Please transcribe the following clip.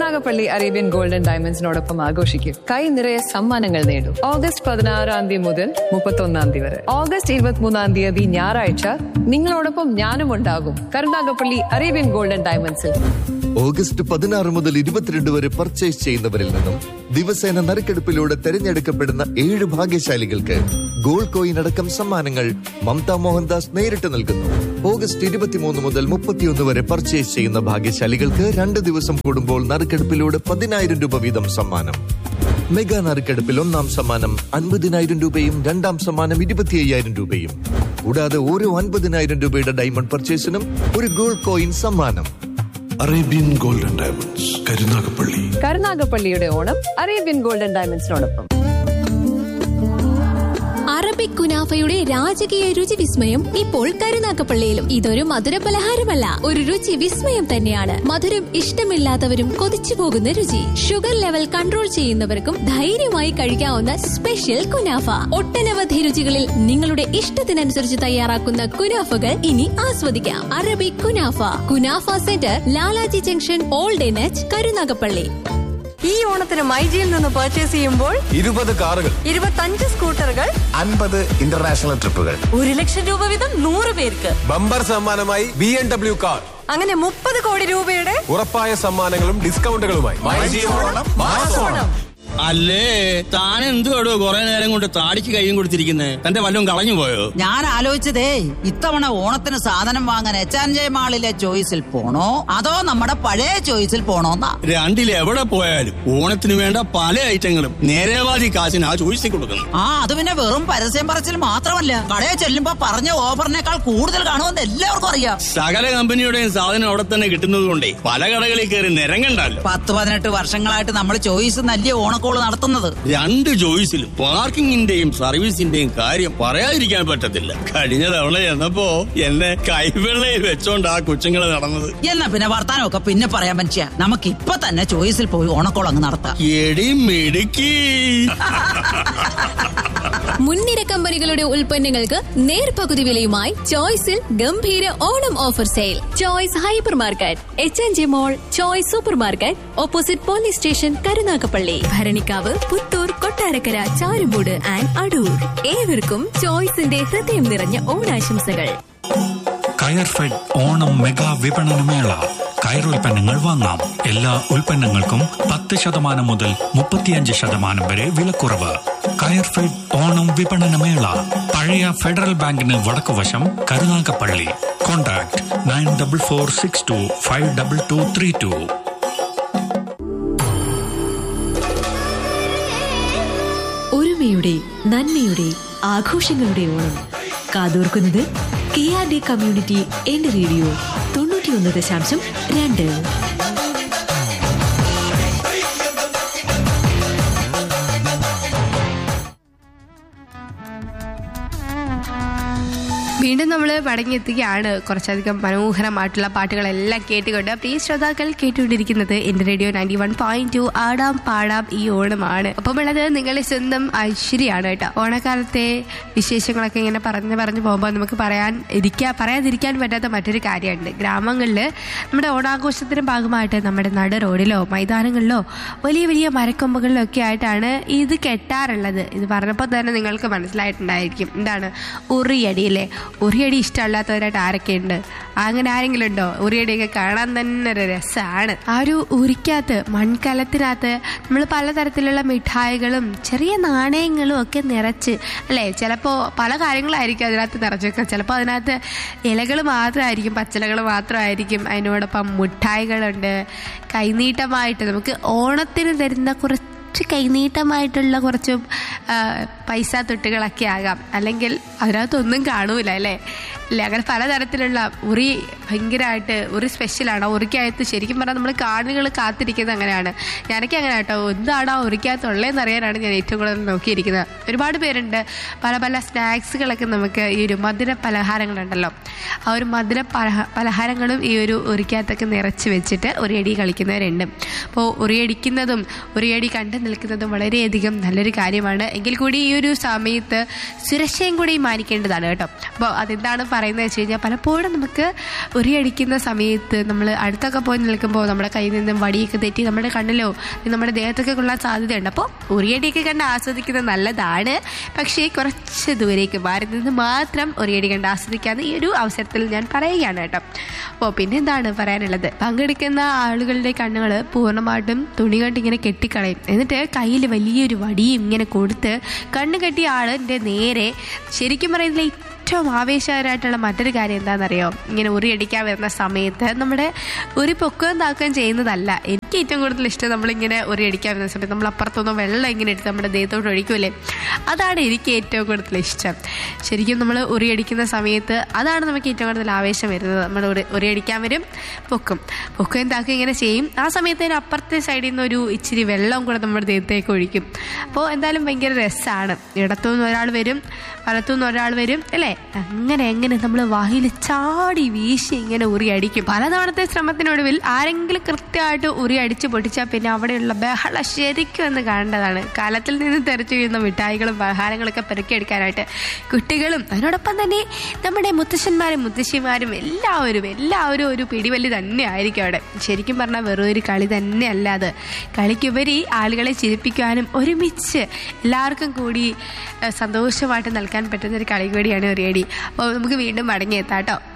Karunagappally Arabian golden ഡയമണ്ട്സിനോടൊപ്പം ആഘോഷിക്കും കൈ നിറയെ സമ്മാനങ്ങൾ നേടും ഓഗസ്റ്റ് പതിനാറാം തീയതി മുതൽ മുപ്പത്തൊന്നാം തീയതി വരെ ഓഗസ്റ്റ് ഇരുപത്തിമൂന്നാം തീയതി ഞായറാഴ്ച നിങ്ങളോടൊപ്പം ഞാനും ഉണ്ടാകും കരുനാഗപ്പള്ളി അറേബ്യൻ ഗോൾഡൻ ഡയമണ്ട്സിൽ ഓഗസ്റ്റ് പതിനാറ് മുതൽ ഇരുപത്തിരണ്ട് വരെ പർച്ചേസ് ചെയ്യുന്നവരിൽ നിന്നും ദിവസേന നറുക്കെടുപ്പിലൂടെ തെരഞ്ഞെടുക്കപ്പെടുന്ന ഏഴ് ഭാഗ്യശാലികൾക്ക് ഗോൾഡ് കോയിൻ അടക്കം സമ്മാനങ്ങൾ മമത മോഹൻദാസ് നേരിട്ട് നൽകുന്നു ഓഗസ്റ്റ് ഇരുപത്തിമൂന്ന് മുതൽ മുപ്പത്തിയൊന്ന് വരെ പർച്ചേസ് ചെയ്യുന്ന ഭാഗ്യശാലികൾക്ക് രണ്ട് ദിവസം കൂടുമ്പോൾ നറുക്കെടുപ്പിലൂടെ പതിനായിരം രൂപ വീതം സമ്മാനം മെഗാ നറുക്കെടുപ്പിൽ ഒന്നാം സമ്മാനം അൻപതിനായിരം രൂപയും രണ്ടാം സമ്മാനം ഇരുപത്തി അയ്യായിരം രൂപയും കൂടാതെ ഓരോ അൻപതിനായിരം രൂപയുടെ ഡയമണ്ട് പർച്ചേസിനും ഒരു ഗോൾഡ് കോയിൻ സമ്മാനം അറേബ്യൻ ഗോൾഡൻ ഡയമണ്ട്സ് കരുനാഗപ്പള്ളി കരുനാഗപ്പള്ളിയുടെ ഓണം അറേബ്യൻ ഗോൾഡൻ ഡയമണ്ട്സിനോടൊപ്പം അറബിക് കുനാഫയുടെ രാജകീയ രുചി വിസ്മയം ഇപ്പോൾ കരുനാക്കപ്പള്ളിയിലും ഇതൊരു മധുര പലഹാരമല്ല ഒരു രുചി വിസ്മയം തന്നെയാണ് മധുരം ഇഷ്ടമില്ലാത്തവരും കൊതിച്ചു പോകുന്ന രുചി ഷുഗർ ലെവൽ കൺട്രോൾ ചെയ്യുന്നവർക്കും ധൈര്യമായി കഴിക്കാവുന്ന സ്പെഷ്യൽ കുനാഫ ഒട്ടനവധി രുചികളിൽ നിങ്ങളുടെ ഇഷ്ടത്തിനനുസരിച്ച് തയ്യാറാക്കുന്ന കുനാഫകൾ ഇനി ആസ്വദിക്കാം Arabic kunafa kunafa centre Lalaji junction old എനച്ച് കരുനാഗപ്പള്ളി ഈ ഓണത്തിന് മൈജിയിൽ നിന്ന് പർച്ചേസ് ചെയ്യുമ്പോൾ ഇരുപത് കാറുകൾ ഇരുപത്തഞ്ച് സ്കൂട്ടറുകൾ അൻപത് ഇന്റർനാഷണൽ ട്രിപ്പുകൾ ഒരു ലക്ഷം രൂപ വീതം നൂറ് പേർക്ക് ബമ്പർ സമ്മാനമായി ബി എം ഡബ്ല്യു കാർ അങ്ങനെ മുപ്പത് കോടി രൂപയുടെ ഉറപ്പായ സമ്മാനങ്ങളും ഡിസ്കൗണ്ടുകളുമായി അല്ലേ താൻ എന്തുവാടോ കുറെ നേരം കൊണ്ട് താടിക്ക് കൈയും കൊടുത്തിരിക്കുന്നേ തന്റെ വല്ലതും കളഞ്ഞു പോയോ ഞാൻ ആലോചിച്ചതേ ഇത്തവണ ഓണത്തിന് സാധനം വാങ്ങാൻ എച്ച് ആൻഡ് ജെ മാളിലെ ചോയ്സിൽ പോണോ അതോ നമ്മുടെ പഴയ ചോയ്സിൽ പോണോന്നാ രണ്ടിൽ എവിടെ പോയാലും ഓണത്തിന് വേണ്ട പല ഐറ്റങ്ങളും നേരേവാദി കാശിന് ആ ചോദിച്ചു കൊടുക്കുന്നു ആ അത് പിന്നെ വെറും പരസ്യം പറച്ചിൽ മാത്രമല്ല കടയിൽ ചെല്ലുമ്പോ പറഞ്ഞ ഓഫറിനേക്കാൾ കൂടുതൽ കാണുമെന്ന് എല്ലാവർക്കും അറിയാം സകല കമ്പനിയുടെയും സാധനം അവിടെ തന്നെ കിട്ടുന്നത് കൊണ്ടേ പല കടകളിൽ കയറി നിരങ്ങണ്ടല്ലോ പത്ത് പതിനെട്ട് വർഷങ്ങളായിട്ട് നമ്മൾ ചോയ്സ് നല്ല ഓണക്കോള് നടത്തുന്നത് രണ്ട് ചോയ്സിലും പാർക്കിങ്ങിന്റെയും സർവീസിന്റെയും കാര്യം പറയാതിരിക്കാൻ പറ്റത്തില്ല കഴിഞ്ഞ തവണ ചെന്നപ്പോ എന്നെ കൈവെള്ളയിൽ വെച്ചോണ്ട് ആ കൊച്ചുങ്ങള് നടന്നത് എന്നാ പിന്നെ വർത്താനമൊക്കെ പിന്നെ പറയാൻ മനുഷ്യ നമുക്ക് ഇപ്പൊ തന്നെ ചോയ്സിൽ പോയി ഓണക്കോൾ അങ്ങ് നടത്താം എടി മിടുക്കി മുൻനിര കമ്പനികളുടെ ഉൽപ്പന്നങ്ങൾക്ക് നേർപകുതി വിലയുമായി ചോയ്സിൽ ഗംഭീര Onam offer sale choice hyper market H N G mall choice super market opposite police station Karunagappally Bharanikkavu Puthur Kottarakkara Charummood and Adoor ഏവർക്കും ചോയ്സിന്റെ ഹൃദയം നിറഞ്ഞ ഓണാശംസകൾ കയർഫെഡ് ഓണം മെഗാ വിപണനമേള കയറുൽപ്പന്നങ്ങൾ വാങ്ങാം എല്ലാ ഉൽപ്പന്നങ്ങൾക്കും പത്ത് ശതമാനം മുതൽ മുപ്പത്തിയഞ്ച് ശതമാനം വരെ വിലക്കുറവ് കയർഫെഡ് ഓണം വിപണനമേള പഴയ ഫെഡറൽ ബാങ്കിന് വടക്കുവശം Karunagappally contact nine double four six two five double two three two ഒരുമയുടെ നന്മയുടെ ആഘോഷങ്ങളുടെ ഓണം കാതോർക്കുന്നത് കെ ആർ ഡി കമ്മ്യൂണിറ്റി എന്റെ റേഡിയോ തൊണ്ണൂറ്റിയൊന്ന് ദശാംശം രണ്ട് വീണ്ടും നമ്മൾ മടങ്ങിയെത്തുകയാണ് കുറച്ചധികം മനോഹരമായിട്ടുള്ള പാട്ടുകളെല്ലാം കേട്ടുകൊണ്ട് പ്രിയ ശ്രോതാക്കൾ കേട്ടുകൊണ്ടിരിക്കുന്നത് എന്റെ radio ninety one point two ആടാം പാടാം ഈ ഓണമാണ് അപ്പം ഉള്ളത് നിങ്ങളെ സ്വന്തം ഐശ്വര്യാണ് കേട്ടോ ഓണക്കാലത്തെ വിശേഷങ്ങളൊക്കെ ഇങ്ങനെ പറഞ്ഞു പറഞ്ഞു പോകുമ്പോൾ നമുക്ക് പറയാൻ ഇരിക്കാൻ പറയാതിരിക്കാൻ പറ്റാത്ത മറ്റൊരു കാര്യമുണ്ട് ഗ്രാമങ്ങളിൽ നമ്മുടെ ഓണാഘോഷത്തിന്റെ ഭാഗമായിട്ട് നമ്മുടെ നട റോഡിലോ മൈതാനങ്ങളിലോ വലിയ വലിയ മരക്കൊമ്പുകളിലോ ഒക്കെ ആയിട്ടാണ് ഇത് കെട്ടാറുള്ളത് ഇത് പറഞ്ഞപ്പോൾ തന്നെ നിങ്ങൾക്ക് മനസ്സിലായിട്ടുണ്ടായിരിക്കും എന്താണ് ഉറിയടി അല്ലേ ഉറിയടി ഇഷ്ടമല്ലാത്തവരായിട്ട് ആരൊക്കെ ഉണ്ട് അങ്ങനെ ആരെങ്കിലും ഉണ്ടോ ഉറിയടിയൊക്കെ കാണാൻ തന്നെ ഒരു രസമാണ് ആ ഒരു ഉരിക്കകത്ത് മൺകലത്തിനകത്ത് നമ്മൾ പലതരത്തിലുള്ള മിഠായികളും ചെറിയ നാണയങ്ങളും ഒക്കെ നിറച്ച് അല്ലേ ചിലപ്പോൾ പല കാര്യങ്ങളായിരിക്കും അതിനകത്ത് നിറച്ചൊക്കെ ചിലപ്പോൾ അതിനകത്ത് ഇലകൾ മാത്രമായിരിക്കും പച്ചിലകൾ മാത്രമായിരിക്കും അതിനോടൊപ്പം മിഠായികളുണ്ട് കൈനീട്ടമായിട്ട് നമുക്ക് ഓണത്തിന് തരുന്ന കുറച്ച് കുറച്ച് കൈനീട്ടമായിട്ടുള്ള കുറച്ച് ആ, പൈസ തൊട്ടുകളൊക്കെ ആകാം അല്ലെങ്കിൽ അതിനകത്തൊന്നും കാണൂല അല്ലേ ഇല്ല അങ്ങനെ പലതരത്തിലുള്ള ഉറി ഭയങ്കരമായിട്ട് ഉറി സ്പെഷ്യലാണ് ആ ഉറിക്കകത്ത് ശരിക്കും പറഞ്ഞാൽ നമ്മൾ കാണികൾ കാത്തിരിക്കുന്നത് അങ്ങനെയാണ് ഞാനൊക്കെ അങ്ങനെ കേട്ടോ എന്താണ് ആ ഉറിക്കകത്ത് ഉള്ളതെന്ന് അറിയാനാണ് ഞാൻ ഏറ്റവും കൂടുതൽ നോക്കിയിരിക്കുന്നത് ഒരുപാട് പേരുണ്ട് പല പല സ്നാക്സുകളൊക്കെ നമുക്ക് ഈ ഒരു മധുര പലഹാരങ്ങളുണ്ടല്ലോ ആ ഒരു മധുര പലഹ പലഹാരങ്ങളും ഈ ഒരു ഉറിക്കകത്തൊക്കെ നിറച്ച് വെച്ചിട്ട് ഉറിയടി കളിക്കുന്നവരുണ്ട് അപ്പോൾ ഉറിയടിക്കുന്നതും ഉറിയടി കണ്ടു നിൽക്കുന്നതും വളരെയധികം നല്ലൊരു കാര്യമാണ് എങ്കിൽ കൂടി ഈ ഒരു സമയത്ത് സുരക്ഷയും കൂടി മാനിക്കേണ്ടതാണ് കേട്ടോ അപ്പോൾ അതെന്താണ് പറയുന്നത് വെച്ച് കഴിഞ്ഞാൽ പലപ്പോഴും നമുക്ക് ഉറിയടിക്കുന്ന സമയത്ത് നമ്മൾ അടുത്തൊക്കെ പോയി നിൽക്കുമ്പോൾ നമ്മുടെ കയ്യിൽ നിന്നും വടിയൊക്കെ തെറ്റി നമ്മുടെ കണ്ണിലോ നമ്മുടെ ദേഹത്തൊക്കെ കൊള്ളാൻ സാധ്യതയുണ്ട് അപ്പോൾ ഉറിയടിയൊക്കെ കണ്ട് ആസ്വദിക്കുന്നത് നല്ലതാണ് പക്ഷേ കുറച്ച് ദൂരേക്ക് മാറി നിന്ന് മാത്രം ഉറിയടി കണ്ട് ആസ്വദിക്കാമെന്ന് ഈ ഒരു അവസരത്തിൽ ഞാൻ പറയുകയാണ് കേട്ടോ അപ്പോൾ പിന്നെ എന്താണ് പറയാനുള്ളത് പങ്കെടുക്കുന്ന ആളുകളുടെ കണ്ണുകൾ പൂർണ്ണമായിട്ടും തുണി കൊണ്ട് ഇങ്ങനെ കെട്ടിക്കളയും എന്നിട്ട് കയ്യിൽ വലിയൊരു വടിയും ഇങ്ങനെ കൊടുത്ത് കണ്ണ് കെട്ടിയ ആളിൻ്റെ നേരെ ശരിക്കും പറയുന്നില്ല ഏറ്റവും ആവേശകരമായിട്ടുള്ള മറ്റൊരു കാര്യം എന്താണെന്നറിയോ ഇങ്ങനെ ഉറിയടിക്കാൻ വരുന്ന സമയത്ത് നമ്മുടെ ഉരി പൊക്കുകയും താക്കുകയും ചെയ്യുന്നതല്ല എനിക്ക് ഏറ്റവും കൂടുതൽ ഇഷ്ടം നമ്മളിങ്ങനെ ഉറിയടിക്കാൻ വരുന്ന സമയത്ത് നമ്മൾ അപ്പുറത്തൊന്നും വെള്ളം ഇങ്ങനെ എടുത്ത് നമ്മുടെ ദേഹത്തോട്ട് ഒഴിക്കൂലേ അതാണ് എനിക്ക് ഏറ്റവും കൂടുതൽ ഇഷ്ടം ശരിക്കും നമ്മൾ ഉറിയടിക്കുന്ന സമയത്ത് അതാണ് നമുക്ക് ഏറ്റവും കൂടുതൽ ആവേശം വരുന്നത് നമ്മൾ ഉറി ഉറിയടിക്കാൻ വരും പൊക്കും പൊക്കുകയും താക്കുകയും ഇങ്ങനെ ചെയ്യും ആ സമയത്ത് അതിന് അപ്പുറത്തെ സൈഡിൽ നിന്ന് ഒരു ഇച്ചിരി വെള്ളം കൂടെ നമ്മുടെ ദേഹത്തേക്ക് ഒഴിക്കും അപ്പോൾ എന്തായാലും ഭയങ്കര രസമാണ് ഇടത്തുനിന്ന് ഒരാൾ വരും വലത്തുനിന്ന് ഒരാൾ വരും അല്ലേ അങ്ങനെ എങ്ങനെ നമ്മൾ വായിൽ ചാടി വീശി ഇങ്ങനെ ഉറി അടിക്കും പലതവണത്തെ ശ്രമത്തിനൊടുവിൽ ആരെങ്കിലും കൃത്യമായിട്ട് ഉറി അടിച്ച് പൊട്ടിച്ചാൽ പിന്നെ അവിടെയുള്ള ബഹള ശരിക്കും എന്ന് കാണേണ്ടതാണ് കാലത്തിൽ നിന്ന് തെറിച്ചു വീഴുന്ന മിഠായികളും പലഹാരങ്ങളൊക്കെ പെറുക്കിയെടുക്കാനായിട്ട് കുട്ടികളും അതിനോടൊപ്പം തന്നെ നമ്മുടെ മുത്തശ്ശന്മാരും മുത്തശ്ശിമാരും എല്ലാവരും എല്ലാവരും ഒരു പിടിവലി തന്നെ ആയിരിക്കും അവിടെ ശരിക്കും പറഞ്ഞാൽ വെറും ഒരു കളി തന്നെ അല്ല അത് കളിക്കുപരി ആളുകളെ ചിരിപ്പിക്കാനും ഒരുമിച്ച് എല്ലാവർക്കും കൂടി ഏഹ്, സന്തോഷമായിട്ട് നൽകാൻ പറ്റുന്ന ഒരു കളി കൂടിയാണ് ഒരു അപ്പോൾ നമുക്ക് വീണ്ടും മടങ്ങിയെത്താം കേട്ടോ